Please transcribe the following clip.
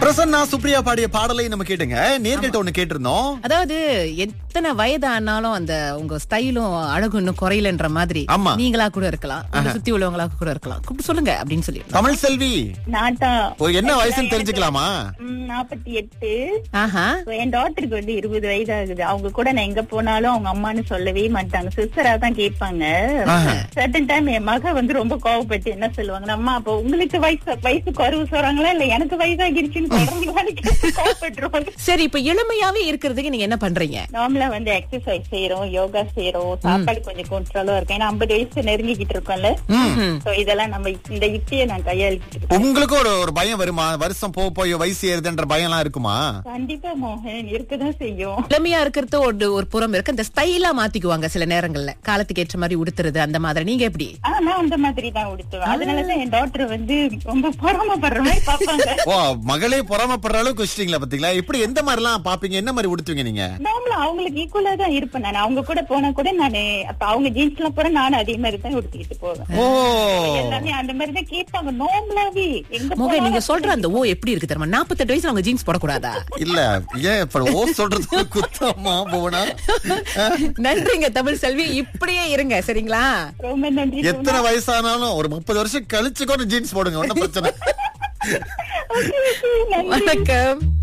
பிரசன்னா சுப்ரியா பாடிய பாடலை நம்ம கேட்டுங்க நேர்கிட்ட ஒண்ணு கேட்டிருந்தோம் அதாவது எத்தனை வயது ஆனாலும் அந்த உங்க ஸ்டைலும் அழகும் இன்னும் குறையலன்ற மாதிரி ஆமா. நீங்களா கூட இருக்கலாம் உங்களை சுத்தி உள்ளவங்களா கூட இருக்கலாம் கூப்பிட்டு சொல்லுங்க அப்படின்னு சொல்லி தமிழ் செல்வி நான் தான் ஓ, என்ன வயசுன்னு தெரிஞ்சுக்கலாமா நாற்பத்தி எட்டு ஆஹா என் டாக்டருக்கு வந்து இருபது வயது ஆகுது அவங்க கூட நான் எங்க போனாலும் அவங்க அம்மான்னு சொல்லவே மாட்டாங்க சிஸ்டரா தான் கேட்பாங்க சர்டன் டைம் என் மக வந்து ரொம்ப கோவப்பட்டு என்ன சொல்லுவாங்க அம்மா அப்போ உங்களுக்கு வயசு வயசு குறைவு சொல்றாங்களா இல்ல எனக்கு வயசாகிருச்சுன்னு சொல்றாங்களான்னு கேட்டு கோவப்பட்டுருவாங்க சரி இப்ப இளமையாவே இருக்கிறதுக்கு நீங்க என்ன பண்றீங்க நார்மலா வந்து எக்ஸசைஸ் செய்யறோம் யோகா செய்யறோம் சாப்பாடு கொஞ்சம் கண்ட்ரோலா இருக்கும் ஏன்னா ஐம்பது வயசு நெருங்கிக்கிட்டு இருக்கோம்ல சோ இதெல்லாம் நம்ம இந்த யுக்தியை நான் கையாளிக்கிட்டு இருக்கேன் உங்களுக்கு ஒரு ஒரு பயம் வருமா வருஷம் போக போய் வயசு ஏறுதுன்ற பயம் எல்லாம் இருக்குமா கண்டிப்பா மோகன் இருக்கதான் செய்யும் இளமையா இருக்கிறது ஒரு ஒரு புறம் இருக்கு இந்த ஸ்டைலா மாத்திக்குவாங்க சில நேரங்கள்ல காலத்துக்கு ஏற்ற மாதிரி உடுத்துறது அந்த மாதிரி நீங்க எப்படி ஆனா நான் அந்த மாதிரி தான் உடுத்துவேன் அதனாலதான் என் டாக்டர் வந்து ரொம்ப பொறாமப்படுற மாதிரி பாப்பாங்க ஓ மகளே பொறாமப்படுற அளவுக்கு வச்சிட்டீங்களா பாத்தீங்களா இப்படி எந்த மாதிரி எல்லாம் பாப்பீங்க என்ன மாதிரி உடுத்துவீங்க நீங்க நார்மலா அவங்களுக்கு ஈக்குவலா தான் இருப்பேன் நான் அவங்க கூட போனா கூட நானு அப்ப அவங்க ஜீன்ஸ் எல்லாம் போற நானும் அதே மாதிரி தான் உடுத்திக்கிட்டு போவேன் ஓ எல்லாமே அந்த மாதிரி தான் கேட்பாங்க நார்மலாவே எங்க முக நீங்க போனாலும் சொல்ற அந்த ஓ எப்படி இருக்கு தெரியுமா நாற்பத்தெட்டு வயசுல அவங்க ஜீன்ஸ் போடக்கூடாதா இல்ல ஏன் இப்ப ஓ சொல்றது குத்தமா போனா நன்றிங்க தமிழ் செல்வி இப்படியே இருங்க சரிங்களா ரொம்ப நன்றி எத்தனை வயசானாலும் ஒரு முப்பது வருஷம் கழிச்சு கூட ஜீன்ஸ் போடுங்க ஒன்னும் பிரச்சனை Okay, okay, நன்றி வணக்கம்